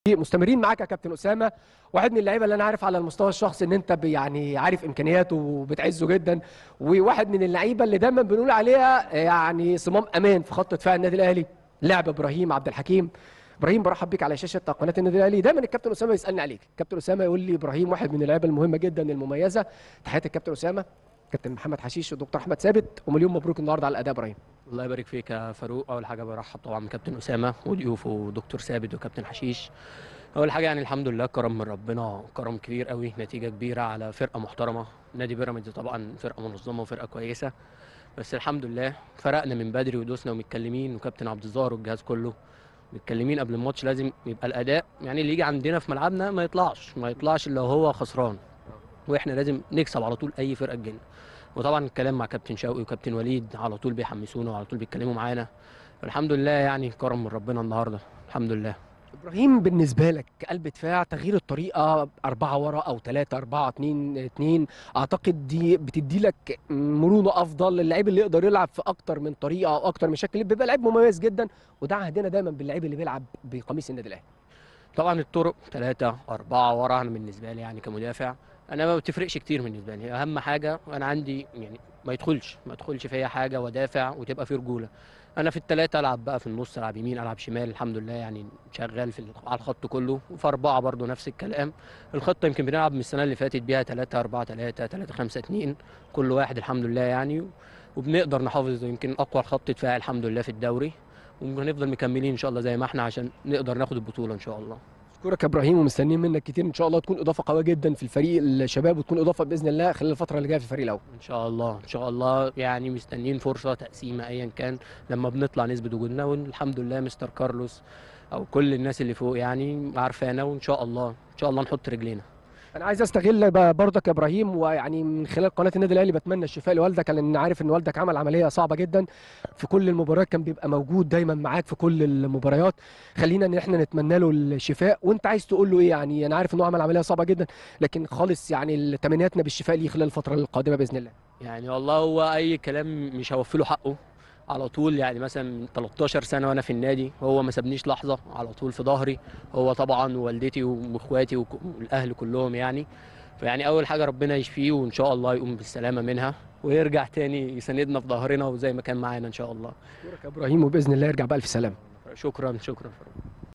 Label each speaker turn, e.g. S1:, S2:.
S1: مستمرين معاك يا كابتن اسامه واحد من اللعيبه اللي انا عارف على المستوى الشخصي ان انت ب- يعني عارف امكانياته وبتعزه جدا وواحد من اللعيبه اللي دايما بنقول عليها يعني صمام امان في خط دفاع النادي الاهلي لاعب ابراهيم عبد الحكيم ابراهيم برحب بيك على شاشه قناه النادي الاهلي دايما الكابتن اسامه يسالني عليك الكابتن اسامه يقول لي ابراهيم واحد من اللعيبه المهمه جدا المميزه تحياتي الكابتن اسامه كابتن محمد حشيش والدكتور احمد ثابت ومليون مبروك النهارده على الاداء ابراهيم
S2: الله يبارك فيك يا فاروق اول حاجه برحب طبعا بكابتن اسامه وضيوفه ودكتور ثابت وكابتن حشيش اول حاجه يعني الحمد لله كرم من ربنا كرم كبير قوي نتيجه كبيره على فرقه محترمه نادي بيراميدز طبعا فرقه منظمه وفرقه كويسه بس الحمد لله فرقنا من بدري ودوسنا ومتكلمين وكابتن عبد الظاهر والجهاز كله متكلمين قبل الماتش لازم يبقى الاداء يعني اللي يجي عندنا في ملعبنا ما يطلعش ما يطلعش الا هو خسران واحنا لازم نكسب على طول اي فرقه تجينا وطبعا الكلام مع كابتن شوقي وكابتن وليد على طول بيحمسونا وعلى طول بيتكلموا معانا الحمد لله يعني كرم من ربنا النهارده الحمد لله
S1: ابراهيم بالنسبه لك كقلب دفاع تغيير الطريقه أربعة ورا او ثلاثة أربعة اتنين اتنين اعتقد دي بتدي لك مرونه افضل للعيب اللي يقدر يلعب في اكتر من طريقه او اكتر من شكل بيبقى لعيب مميز جدا وده عهدنا دايما باللعيب اللي بيلعب بقميص النادي الاهلي
S2: طبعا الطرق ثلاثة أربعة ورا أنا بالنسبة لي يعني كمدافع أنا ما بتفرقش كتير بالنسبة لي أهم حاجة أنا عندي يعني ما يدخلش ما يدخلش فيا حاجة ودافع وتبقى في رجولة أنا في الثلاثة ألعب بقى في النص ألعب يمين ألعب شمال الحمد لله يعني شغال في ال- على الخط كله وفي أربعة برضو نفس الكلام الخطة يمكن بنلعب من السنة اللي فاتت بيها 3 4 3 3 5 2 كل واحد الحمد لله يعني وبنقدر نحافظ يمكن أقوى خط دفاع الحمد لله في الدوري وهنفضل مكملين إن شاء الله زي ما احنا عشان نقدر ناخد البطولة إن شاء الله
S1: اشكرك يا ابراهيم ومستنيين منك كتير ان شاء الله تكون اضافه قويه جدا في الفريق الشباب وتكون اضافه باذن الله خلال الفتره اللي جايه في الفريق الاول
S2: ان شاء الله ان شاء الله يعني مستنيين فرصه تقسيمه ايا كان لما بنطلع نثبت وجودنا والحمد لله مستر كارلوس او كل الناس اللي فوق يعني عارفانا وان شاء الله ان شاء الله نحط رجلينا
S1: انا عايز استغل ب- برضك يا ابراهيم ويعني من خلال قناه النادي الاهلي بتمنى الشفاء لوالدك لان عارف ان والدك عمل عمليه صعبه جدا في كل المباريات كان بيبقى موجود دايما معاك في كل المباريات خلينا ان احنا نتمنى له الشفاء وانت عايز تقول له ايه يعني انا عارف انه عمل عمليه صعبه جدا لكن خالص يعني تمنياتنا بالشفاء ليه خلال الفتره القادمه باذن الله
S2: يعني والله هو اي كلام مش هوفي له حقه على طول يعني مثلا من 13 سنه وانا في النادي هو ما سابنيش لحظه على طول في ظهري هو طبعا ووالدتي واخواتي وك- والاهل كلهم يعني فيعني اول حاجه ربنا يشفيه وان شاء الله يقوم بالسلامه منها ويرجع تاني يساندنا في ظهرنا وزي ما كان معانا ان شاء الله
S1: اشكرك يا ابراهيم وباذن الله يرجع بالف سلامه
S2: شكرا شكرا